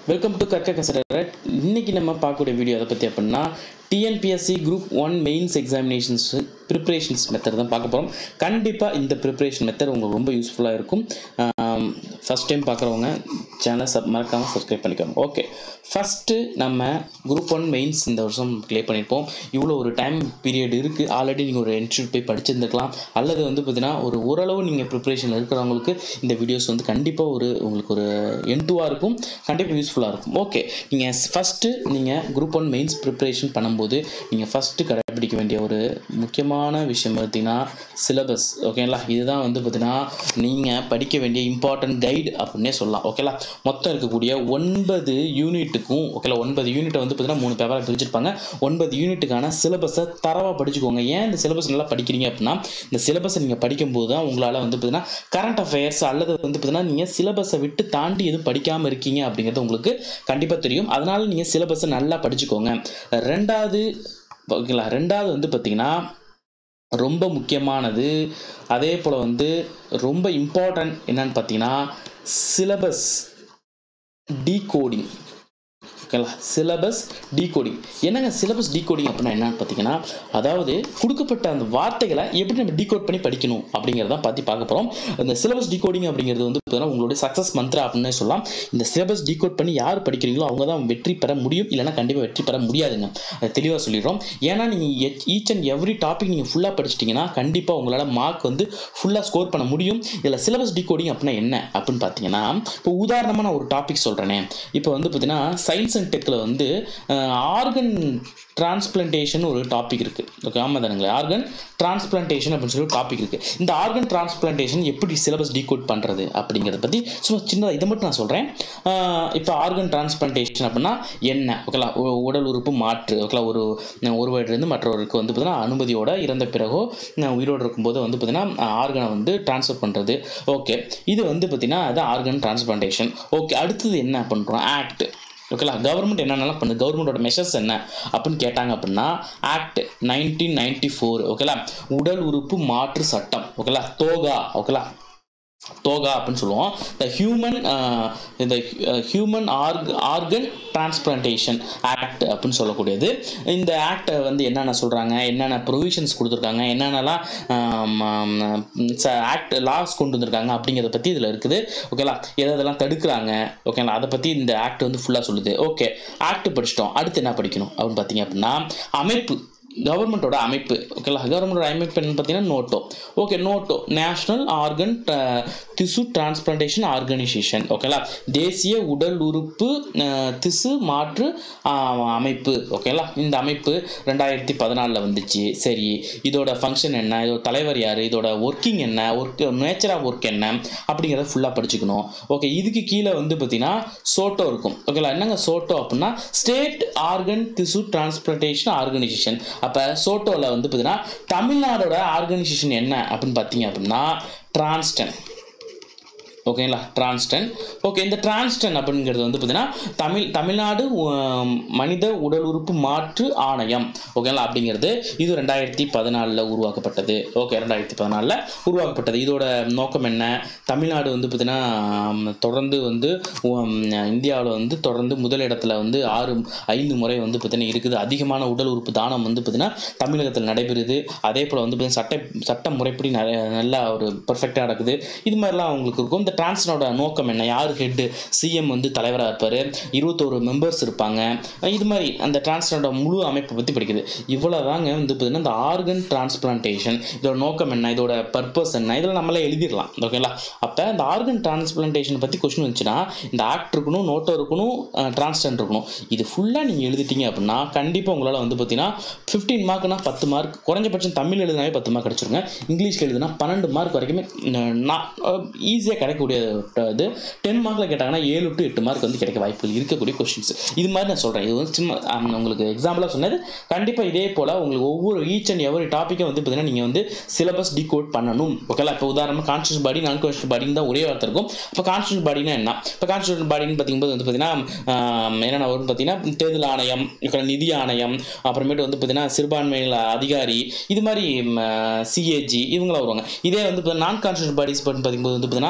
welcome to கற்க கசடர் இன்னைக்கு நம்ம பார்க்கக்கூடிய வீடியோ அதை பற்றி அப்படின்னா TNPSC group one mains examinations preparations method தான் பார்க்க போகிறோம் கண்டிப்பாக இந்த ப்ரிப்ரேஷன் மெத்தட் உங்களுக்கு ரொம்ப யூஸ்ஃபுல்லாக இருக்கும் ஃபஸ்ட் டைம் பார்க்குறவங்க சேனலை சப் மறக்காமல் சப்ஸ்கிரைப் பண்ணிக்கோங்க ஓகே ஃபஸ்ட்டு நம்ம குரூப் ஒன் மெயின்ஸ் இந்த வருஷம் ப்ளே பண்ணியிருப்போம் இவ்வளோ ஒரு டைம் பீரியட் இருக்குது ஆல்ரெடி நீங்கள் ஒரு இன்ஸ்டியூட் போய் படிச்சிருந்துருக்கலாம் அல்லது வந்து பார்த்தீங்கன்னா ஒரு ஓரளவு நீங்கள் ப்ரிப்ரேஷன் இருக்கிறவங்களுக்கு இந்த வீடியோஸ் வந்து கண்டிப்பாக ஒரு உங்களுக்கு ஒரு என்டுவாக இருக்கும் கண்டிப்பாக யூஸ்ஃபுல்லாக இருக்கும் ஓகே நீங்கள் ஃபஸ்ட்டு நீங்கள் குரூப் ஒன் மெயின்ஸ் ப்ரிப்ரேஷன் பண்ணும்போது நீங்கள் ஃபஸ்ட்டு கடைப்பிடிக்க வேண்டிய ஒரு முக்கியமான விஷயம் பார்த்தீங்கன்னா சிலபஸ் ஓகேங்களா இதுதான் வந்து பார்த்தீங்கன்னா நீங்கள் படிக்க வேண்டிய இம்பார்ட்டன்ட் கைடு அப்படின்னே சொல்லலாம் ஓகேலா மொத்தம் இருக்கக்கூடிய ஒன்பது யூனிட்டுக்கும் ஓகேலா ஒன்பது யூனிட்டை வந்து பார்த்தீங்கன்னா மூணு பேப்பராக பிரிச்சிருப்பாங்க ஒன்பது யூனிட்டுக்கான சிலபஸை தரவாக படிச்சுக்கோங்க ஏன் இந்த சிலபஸ் நல்லா படிக்கிறீங்க அப்படின்னா இந்த சிலபஸை நீங்கள் படிக்கும்போது தான் உங்களால் வந்து பார்த்தீங்கன்னா கரண்ட் அஃபேர்ஸ் அல்லது வந்து பார்த்தீங்கன்னா நீங்கள் சிலபஸை விட்டு தாண்டி எதுவும் படிக்காமல் இருக்கீங்க அப்படிங்கிறது உங்களுக்கு கண்டிப்பாக தெரியும் அதனால நீங்கள் சிலபஸை நல்லா படிச்சுக்கோங்க ரெண்டாவது ஓகேங்களா ரெண்டாவது வந்து பார்த்தீங்கன்னா ரொம்ப முக்கியமானது அதே போல் வந்து ரொம்ப இம்பார்ட்டன்ட் என்னன்னு பார்த்தீங்கன்னா சிலபஸ் டீகோடிங் ஓகேங்களா சிலபஸ் டீகோடிங் என்னங்க சிலபஸ் டீகோடிங் அப்படின்னா என்னன்னு பார்த்தீங்கன்னா அதாவது கொடுக்கப்பட்ட அந்த வார்த்தைகளை எப்படி நம்ம டீகோட் பண்ணி படிக்கணும் அப்படிங்கிறத பற்றி பார்க்க போகிறோம் இந்த சிலபஸ் டீகோடிங் அப்படிங்கிறது வந்து பார்த்தீங்கன்னா உங்களுடைய சக்ஸஸ் மந்த்ரா அப்படின்னு சொல்லலாம் இந்த சிலபஸ் டீகோட் பண்ணி யார் படிக்கிறீங்களோ அவங்க தான் வெற்றி பெற முடியும் இல்லைன்னா கண்டிப்பாக வெற்றி பெற முடியாதுங்க அதை தெளிவாக சொல்லிடுறோம் ஏன்னா நீங்கள் ஈச் அண்ட் எவ்ரி டாபிக் நீங்கள் ஃபுல்லாக படிச்சிட்டிங்கன்னா கண்டிப்பாக உங்களால் மார்க் வந்து ஃபுல்லாக ஸ்கோர் பண்ண முடியும் இதில் சிலபஸ் டீகோடிங் அப்படின்னா என்ன அப்படின்னு பார்த்தீங்கன்னா இப்போ உதாரணமாக நான் ஒரு டாபிக் சொல்கிறேனே இப்போ வந்து பார்த்தீங்கன்னா சயின்ஸ் அண்ட் டெக்கில் வந்து ஆர்கன் டிரான்ஸ்பிளான்டேஷன் ஒரு டாபிக் இருக்குது ஓகே ஆமாம் தானுங்களே ஆர்கன் டிரான்ஸ்பிளான்டேஷன் அப்படின்னு சொல்லி ஒரு டாபிக் இருக்குது இந்த ஆர்கன் டிரான்ஸ்பிளான்டேஷன் எப்படி சிலபஸ் டீகோட் பண்ணுறது அப்படிங்கிறத பற்றி சும்மா சின்னதாக இதை மட்டும் நான் சொல்கிறேன் இப்போ ஆர்கன் டிரான்ஸ்பிளான்டேஷன் அப்படின்னா என்ன ஓகேலா உடல் உறுப்பு மாற்று ஓகேலா ஒரு ஒருவரிலிருந்து மற்றவருக்கு வந்து பார்த்தீங்கன்னா அனுமதியோட இறந்த பிறகோ உயிரோடு இருக்கும்போது வந்து பார்த்தீங்கன்னா ஆர்கனை வந்து டிரான்ஸ்ஃபர் பண்ணுறது ஓகே இது வந்து பார்த்தீங்கன்னா அது ஆர்கன் டிரான்ஸ்பிளான்டேஷன் ஓகே அடுத்தது என்ன பண்ணுறோம் ஆக்ட் ஓகேலா கவர்மெண்ட் என்னென்னலாம் பண்ணுது கவர்மெண்டோட மெஷர்ஸ் என்ன அப்படின்னு கேட்டாங்க அப்படின்னா ஆக்ட் நைன்டீன் நைன்டி ஃபோர் ஓகேலா உடல் உறுப்பு மாற்று சட்டம் ஓகேலா தோகா ஓகேலா தோகா அப்படின்னு சொல்லுவோம் த ஹியூமன் இந்த human org organ transplantation act அப்படின்னு சொல்லக்கூடியது இந்த ஆக்டை வந்து என்னென்ன சொல்கிறாங்க என்னென்ன ப்ரொவிஷன்ஸ் கொடுத்துருக்காங்க என்னென்னலாம் ஆக்ட் லாஸ் கொண்டு வந்திருக்காங்க அப்படிங்கிறத பற்றி இதில் இருக்குது ஓகேலா எதெல்லாம் தடுக்கிறாங்க ஓகேங்களா அதை பற்றி இந்த ஆக்ட் வந்து ஃபுல்லாக சொல்லுது ஓகே ஆக்ட் படிச்சிட்டோம் அடுத்து என்ன படிக்கணும் அப்படின்னு பார்த்தீங்க அப்படின்னா அமைப்பு கவர்மெண்ட்டோட அமைப்பு ஓகேலா கவர்மெண்டோட அமைப்பு என்னன்னு பார்த்தீங்கன்னா NOTTO okay NOTTO national organ திசு டிரான்ஸ்பிளான்டேஷன் ஆர்கனைசேஷன் ஓகேலா தேசிய உடல் உறுப்பு திசு மாற்று அமைப்பு ஓகேலா இந்த அமைப்பு ரெண்டாயிரத்தி பதினாலில் வந்துச்சு சரி இதோட ஃபங்க்ஷன் என்ன இதோட தலைவர் யார் இதோட ஒர்க்கிங் என்ன ஒர்க் நேச்சர் ஆஃப் ஒர்க் என்ன அப்படிங்கிறத ஃபுல்லாக படிச்சுக்கணும் ஓகே இதுக்கு கீழே வந்து பார்த்தீங்கன்னா சோட்டோ இருக்கும் ஓகேலா என்னங்க சோட்டோ அப்படின்னா ஸ்டேட் ஆர்கன் திசு டிரான்ஸ்பிளான்டேஷன் ஆர்கனைசேஷன் அப்போ சோட்டோவில் வந்து பார்த்தீங்கன்னா தமிழ்நாடோட ஆர்கனைசேஷன் என்ன அப்படின்னு பார்த்தீங்க அப்படின்னா டிரான்ஸ்டன் ஓகேங்களா டிரான்ஸ்டன் ஓகே இந்த டிரான்ஸ்டன் அப்படிங்கிறது வந்து பார்த்தீங்கன்னா தமிழ் தமிழ்நாடு மனித உடல் உறுப்பு மாற்று ஆணையம் ஓகேங்களா அப்படிங்கிறது இது ரெண்டாயிரத்தி பதினாலில் உருவாக்கப்பட்டது ஓகே ரெண்டாயிரத்தி பதினாலில் உருவாக்கப்பட்டது இதோட நோக்கம் என்ன தமிழ்நாடு வந்து பார்த்தீங்கன்னா தொடர்ந்து வந்து இந்தியாவில் வந்து தொடர்ந்து முதலிடத்தில் வந்து ஆறு ஐந்து முறை வந்து பார்த்தீங்கன்னா இருக்குது அதிகமான உடல் உறுப்பு தானம் வந்து பார்த்தீங்கன்னா தமிழகத்தில் நடைபெறுது அதே போல் வந்து பார்த்தீங்கன்னா சட்ட சட்ட முறைப்படி நல்லா ஒரு பர்ஃபெக்டாக நடக்குது இது மாதிரிலாம் அவங்களுக்கு இருக்கும் இந்த டிரான்ஸ்னோட நோக்கம் என்ன யார் ஹெட்டு சிஎம் வந்து தலைவராக இருப்பார் இருபத்தோரு மெம்பர்ஸ் இருப்பாங்க இது மாதிரி அந்த டிரான்ஸ்னோட முழு அமைப்பை பற்றி படிக்குது இவ்வளோ தாங்க வந்து பார்த்தீங்கன்னா இந்த ஆர்கன் டிரான்ஸ்பிளான்டேஷன் இதோட நோக்கம் என்ன இதோட பர்பஸ் என்ன இதில் நம்மளே எழுதிடலாம் ஓகேங்களா அப்போ இந்த ஆர்கன் டிரான்ஸ்பிளான்டேஷன் பற்றி கொஸ்டின் வந்துச்சுன்னா இந்த ஆக்ட் இருக்கணும் நோட்டோ இருக்கணும் டிரான்ஸ்டன் இருக்கணும் இது ஃபுல்லாக நீங்கள் எழுதிட்டீங்க அப்படின்னா கண்டிப்பாக உங்களால் வந்து பார்த்தீங்கன்னா ஃபிஃப்டீன் மார்க்னா பத்து மார்க் குறைஞ்சபட்சம் தமிழ் எழுதினாவே பத்து மார்க் கிடச்சிருங்க இங்கிலீஷில் எழுதுனா பன்னெண்டு மார்க் வரைக்குமே நான் ஈஸியாக கிடைக்கக்கூடிய இது டென் மார்க்கில் கேட்டாங்கன்னா ஏழு டு எட்டு மார்க் வந்து கிடைக்க வாய்ப்புகள் இருக்கக்கூடிய கொஸ்டின்ஸ் இது மாதிரி நான் சொல்கிறேன் இது வந்து சும்மா உங்களுக்கு எக்ஸாம்பிளாக சொன்னது கண்டிப்பாக இதே போல் உங்களுக்கு ஒவ்வொரு ஈச் அண்ட் எவரி டாப்பிக்கை வந்து பார்த்தீங்கன்னா நீங்கள் வந்து சிலபஸ் டிகோட் பண்ணணும் ஓகேலா இப்போ உதாரணமாக கான்ஸ்டியூஷன் பாடி நான் கான்ஸ்டியூஷன் பாடின்னு தான் ஒரே வார்த்தை இருக்கும் இப்போ கான்ஸ்டியூஷன் பாடினா என்ன இப்போ கான்ஸ்டியூஷன் பாடின்னு பார்த்திங்கும்போது வந்து பார்த்தீங்கன்னா என்னென்ன வரும்னு பார்த்தீங்கன்னா தேர்தல் ஆணையம் நிதி ஆணையம் அப்புறமேட்டு வந்து பார்த்தீங்கன்னா சிறுபான்மைகள் அதிகாரி இது மாதிரி சிஏஜி இவங்களாம் வருவாங்க இதே வந்து நான் கான்ஸ்டியூஷன் பாடிஸ் பார்க்கும்போது வந்து பார்த்தீங்கன்னா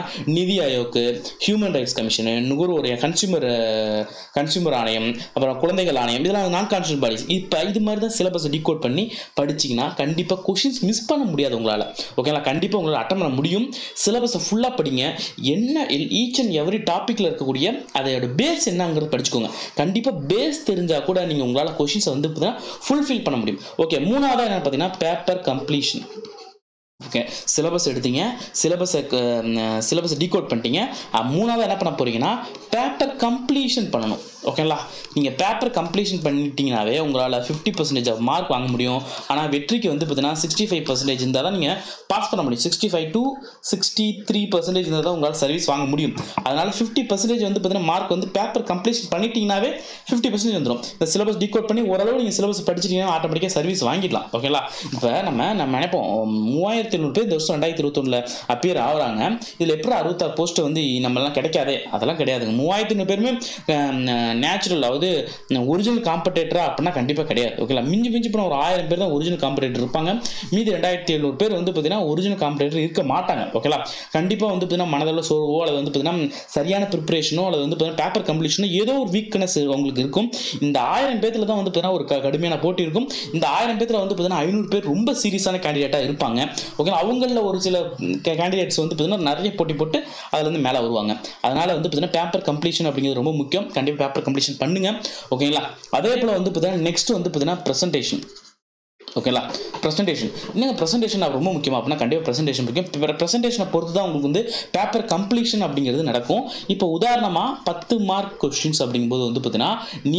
நிதி ஆயோக்கு ஹியூமன் ரைட்ஸ் கமிஷனு நுகர்வோர் கன்சியூமர் கன்சியூமர் ஆணையம் அப்புறம் குழந்தைகள் ஆணையம் இதெல்லாம் நான் கான்ஸ்டியூட் பாடிஸ் இப்போ இது மாதிரி தான் சிலபஸ் டிகோட் பண்ணி படிச்சிங்கன்னா கண்டிப்பாக கொஷின்ஸ் மிஸ் பண்ண முடியாது உங்களால் ஓகேங்களா கண்டிப்பாக உங்களால் அட்டன் பண்ண முடியும் சிலபஸை ஃபுல்லாக படிங்க என்ன ஈச் அண்ட் எவ்ரி டாப்பிக்கில் இருக்கக்கூடிய அதோட பேஸ் என்னங்கிறது படிச்சுக்கோங்க கண்டிப்பாக பேஸ் தெரிஞ்சால் கூட நீங்கள் உங்களால் கொஷின்ஸை வந்து பார்த்தீங்கன்னா ஃபுல்ஃபில் பண்ண முடியும் ஓகே மூணாவதாக என்ன பார்த்தீங்கன்னா பேப்பர் கம்ப்ளீஷன் ஓகே சிலபஸ் எடுத்தீங்க சிலபஸை சிலபஸை டீகோட் பண்ணிட்டீங்க அஹ் மூணாவது என்ன பண்ண போறீங்கன்னா பேப்பர் கம்ப்ளீஷன் பண்ணணும் ஓகேங்களா நீங்கள் பேப்பர் கம்ப்ளீஷன் பண்ணிட்டீங்கனாவே உங்களால் ஃபிஃப்டி பர்சன்டேஜ் மார்க் வாங்க முடியும் ஆனால் வெற்றிக்கு வந்து பார்த்தீங்கன்னா சிக்ஸ்டி ஃபைவ் பர்சன்டேஜ் இருந்தால் தான் நீங்கள் பாஸ் பண்ண முடியும் sixty five to sixty three percentage இருந்தால் தான் உங்களால் சர்வீஸ் வாங்க முடியும் அதனால் ஃபிஃப்டி பர்சன்டேஜ் வந்து பார்த்தீங்கன்னா மார்க் வந்து பேப்பர் கம்ப்ளீஷன் பண்ணிட்டீங்கனாவே ஃபிஃப்டி பர்சன்டேஜ் வந்துடும் இந்த சிலபஸ் டீகோட் பண்ணி ஓரளவு நீங்கள் சிலபஸ் படிச்சிட்டீங்கன்னா ஆட்டோமேட்டிக்காக சர்வீஸ் வாங்கிடலாம் ஓகேங்களா இப்போ நம்ம நம்ம நினைப்போம் மூவாயிரத்தி எழுநூறு பேர் இந்த வருஷம் ரெண்டாயிரத்தி இருபத்தொன்னில் அப்பியர் ஆகுறாங்க இதில் எப்படி அறுபத்தாறு போஸ்ட் வந்து நம்மளாம் கிடைக்காதே அதெல்லாம் கிடையாதுங்க மூவாயிரத்தி ஐநூறு பேருமே நேச்சுரல் அதாவது ஒரிஜினல் காம்படேட்டரா அப்படின்னா கண்டிப்பாக கிடையாது ஓகேங்களா மிஞ்சி மிஞ்சி போன ஒரு ஆயிரம் பேர் தான் ஒரிஜினல் காம்படேட்டர் இருப்பாங்க மீதி ரெண்டாயிரத்தி எழுநூறு பேர் வந்து பார்த்தீங்கன்னா ஒரிஜினல் காம்படேட்டர் இருக்க மாட்டாங்க ஓகேங்களா கண்டிப்பாக வந்து பார்த்தீங்கன்னா மனதளவு சோர்வோ அல்லது வந்து பார்த்தீங்கன்னா சரியான ப்ரிப்பரேஷனோ அல்லது வந்து பார்த்தீங்கன்னா பேப்பர் கம்ப்ளீஷனோ ஏதோ ஒரு வீக்னஸ் உங்களுக்கு இருக்கும் இந்த ஆயிரம் பேர்த்துல தான் வந்து பார்த்தீங்கன்னா ஒரு க- கடுமையான போட்டி இருக்கும் இந்த ஆயிரம் பேர்த்துல வந்து பார்த்தீங்கன்னா ஐநூறு பேர் ரொம்ப சீரியஸான கேண்டிடேட்டாக இருப்பாங்க ஓகே அவங்களில் ஒரு சில கேண்டிடேட்ஸ் வந்து பார்த்தீங்கன்னா நிறைய போட்டி போட்டு அதுல இருந்து மேலே வருவாங்க அதனால வந்து பார்த்தீங்கன்னா பேப்பர் கம்ப்ளீஷன் அப்படிங்கிறது ரொம்ப முக்கியம் கண்டிப்பாக பேப்பர் கம்ப்ளீஷன் பண்ணுங்க ஓகேங்களா அதே போல் வந்து பார்த்தீங்கன்னா நெக்ஸ்ட் வந்து பார்த்தீங்கன்னா ப்ரெசன்டேஷன் ஓகேங்களா ப்ரெசன்டேஷன் என்னங்க ப்ரெசன்டேஷன் ரொம்ப முக்கியமா அப்படின்னா கண்டிப்பாக ப்ரெசன்டேஷன் முக்கியம் ப்ரெசன்டேஷனை பொறுத்து தான் உங்களுக்கு வந்து பேப்பர் கம்ப்ளீஷன் அப்படிங்கிறது நடக்கும் இப்போ உதாரணமாக பத்து மார்க் கொஸ்டின்ஸ் அப்படிங்கும்போது வந்து பார்த்தீங்கன்னா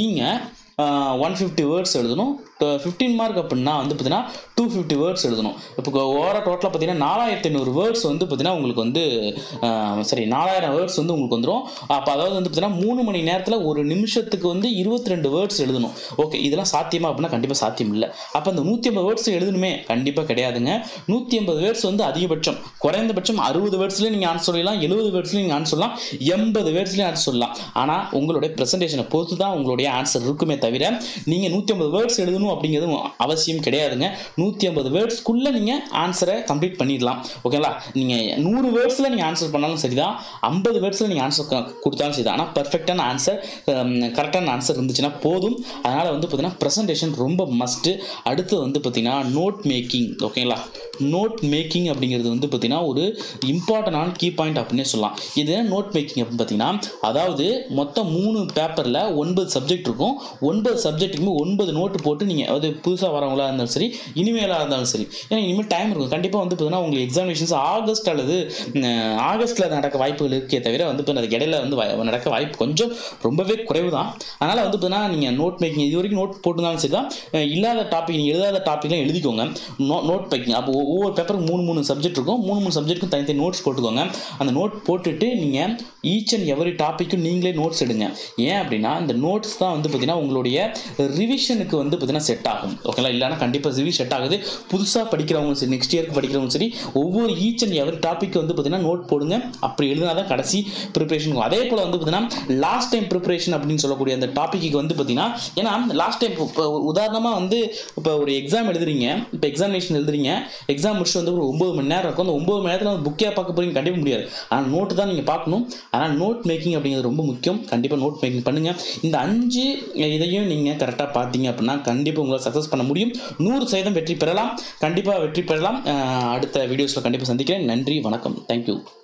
நீங்கள் ஒன் ஃபிஃப்டி வேர்ட்ஸ் எழுதணும் ஃபிஃப்டீன் மார்க் அப்படின்னா வந்து பார்த்தீங்கன்னா டூ ஃபிஃப்டி வேர்ட்ஸ் எழுதணும் இப்போ ஓவரால் டோட்டலாக பார்த்தீங்கன்னா நாலாயிரத்தி ஐநூறு வேர்ட்ஸ் வந்து பார்த்தீங்கன்னா உங்களுக்கு வந்து ஆஹ், சரி நாலாயிரம் வேர்ட்ஸ் வந்து உங்களுக்கு வந்துடும் அப்போ அதாவது வந்து பார்த்தீங்கன்னா மூணு மணி நேரத்தில் ஒரு நிமிஷத்துக்கு வந்து இருபத்தி ரெண்டு வேர்ட்ஸ் எழுதணும் ஓகே இதெல்லாம் சாத்தியமா அப்படின்னா கண்டிப்பாக சாத்தியம் இல்லை அப்போ அந்த நூற்றி ஐம்பது வேர்ட்ஸ் எழுதணுமே கண்டிப்பாக கிடையாதுங்க நூற்றி ஐம்பது வேர்ட்ஸ் வந்து அதிகபட்சம் குறைந்தபட்சம் அறுபது வேர்ட்ஸ்லேயும் நீங்கள் ஆன்சர் சொல்லலாம் எழுபது வேர்ட்ஸ்லையும் நீங்கள் ஆன்சர் சொல்லலாம் எண்பது வேர்ட்ஸ்லையும் ஆன்சர் சொல்லலாம் ஆனால் உங்களுடைய ப்ரெசன்டேஷனை பொறுத்து தான் உங்களுடைய ஆன்சர் இருக்குமே தவிர நீங்கள் நூற்றி ஐம்பது வேர்ட்ஸ் எழுதணும் அப்படிங்கிறது அவசியம் கிடையாதுங்க நூற்றி ஐம்பது வேர்ட்ஸ்க்குள்ளே நீங்கள் ஆன்சரை கம்ப்ளீட் பண்ணிடலாம் ஓகேங்களா நீங்கள் நூறு வேர்ட்ஸில் நீங்கள் ஆன்சர் பண்ணாலும் சரிதான் ஐம்பது வேர்ட்ஸில் நீங்கள் ஆன்சர் கொடுத்தாலும் சரிதான் ஆனால் பர்ஃபெக்டான ஆன்சர் கரெக்டான ஆன்சர் இருந்துச்சுன்னா போதும் அதனால் வந்து பார்த்தீங்கன்னா ப்ரெசன்டேஷன் ரொம்ப மஸ்ட்டு அடுத்து வந்து பார்த்தீங்கன்னா நோட் மேக்கிங் ஓகேங்களா நோட் மேக்கிங் அப்படிங்கிறது வந்து பார்த்தீங்கன்னா ஒரு இம்பார்ட்டண்டான கீ பாயிண்ட் அப்படின்னே சொல்லலாம் இது நோட் மேக்கிங் அப்படின்னு பார்த்தீங்கன்னா அதாவது மொத்தம் மூணு பேப்பரில் ஒன்பது சப்ஜெக்ட் இருக்கும் ஒன்பது சப்ஜெக்ட்டுக்குமே ஒன்பது நோட்டு போட்டு நீங்கள் அதாவது புதுசாக வரவங்களா இருந்தாலும் சரி இனிமேலாக இருந்தாலும் சரி ஏன்னா இனிமேல் டைம் இருக்கும் கண்டிப்பாக வந்து பார்த்தீங்கன்னா உங்களுக்கு எக்ஸாமினேஷன்ஸ் ஆகஸ்ட் அல்லது ஆகஸ்ட்டில் நடக்க வாய்ப்புகள் இருக்கே தவிர வந்து இப்போ அதுக்கு இடையில வந்து வ- நடக்க வாய்ப்பு கொஞ்சம் ரொம்பவே குறைவு தான் அதனால் வந்து பார்த்தீங்கன்னா நீங்கள் நோட் மேக்கிங் இது வரைக்கும் நோட் போட்டுருந்தாலும் சரி தான் அஹ் இல்லாத டாபிக் நீங்கள் எழுதாத டாப்பிக்லாம் எழுதிக்கோங்க நோ நோட் மேக்கிங் அப்போ ஒவ்வொரு பேப்பருக்கு மூணு மூணு சப்ஜெக்ட் இருக்கும் மூணு மூணு சப்ஜெக்ட்டுக்கும் தனித்தனி நோட்ஸ் போட்டுக்கோங்க அந்த நோட் போட்டுட்டு நீங்கள் ஈச் அண்ட் எவரி டாப்பிக்கும் நீங்களே நோட்ஸ் எடுங்க ஏன் அப்படின்னா இந்த நோட்ஸ் தான் வந்து பார்த்தீங்கன்னா உங்களுடைய ரிவிஷனுக்கு வந்து பார்த்தீங்கன்னா செட் ஆகும் ஓகேங்களா இல்லைன்னா கண்டிப்பாக ரிவி செட் ஆகுது புதுசாக படிக்கிறவங்க சரி நெக்ஸ்ட் இயருக்கு படிக்கிறவங்க சரி ஒவ்வொரு ஈச் அண்ட் எவரி டாபிக் வந்து பார்த்தீங்கன்னா நோட் போடுங்க அப்படி எழுதினா தான் கடைசி ப்ரிப்பரேஷன் அதே போல் வந்து பார்த்தீங்கன்னா லாஸ்ட் டைம் ப்ரிப்பரேஷன் அப்படின்னு சொல்லக்கூடிய அந்த டாப்பிக்கு வந்து பார்த்தீங்கன்னா ஏன்னா லாஸ்ட் டைம் இப்போ உதாரணமாக வந்து இப்போ ஒரு எக்ஸாம் எழுதுறீங்க இப்போ எக்ஸாமினேஷன் எழுதுறீங்க எக்ஸாம் முடிச்சு வந்து ஒரு ஒம்பது மணி நேரம் இருக்கும் அந்த ஒம்பது மணி நேரத்தில் வந்து புக்கே பார்க்க போறீங்க கண்டிப்பாக முடியாது ஆனால் நோட்டு தான் நீங்கள் பார்க்கணும் ஆனால் நோட் மேக்கிங் அப்படிங்கிறது ரொம்ப முக்கியம் கண்டிப்பாக நோட் மேக்கிங் பண்ணுங்க இந்த அஞ்சு இதையும் நீங்கள் கரெக்டாக பார்த்தீங்க அப்படின்னா கண்டிப்பாக உங்களால் சக்ஸஸ் பண்ண முடியும் நூறு சதவீதம் வெற்றி பெறலாம் கண்டிப்பாக வெற்றி பெறலாம் அஹ் அடுத்த வீடியோஸில் கண்டிப்பாக சந்திக்கிறேன் நன்றி வணக்கம் தேங்க்யூ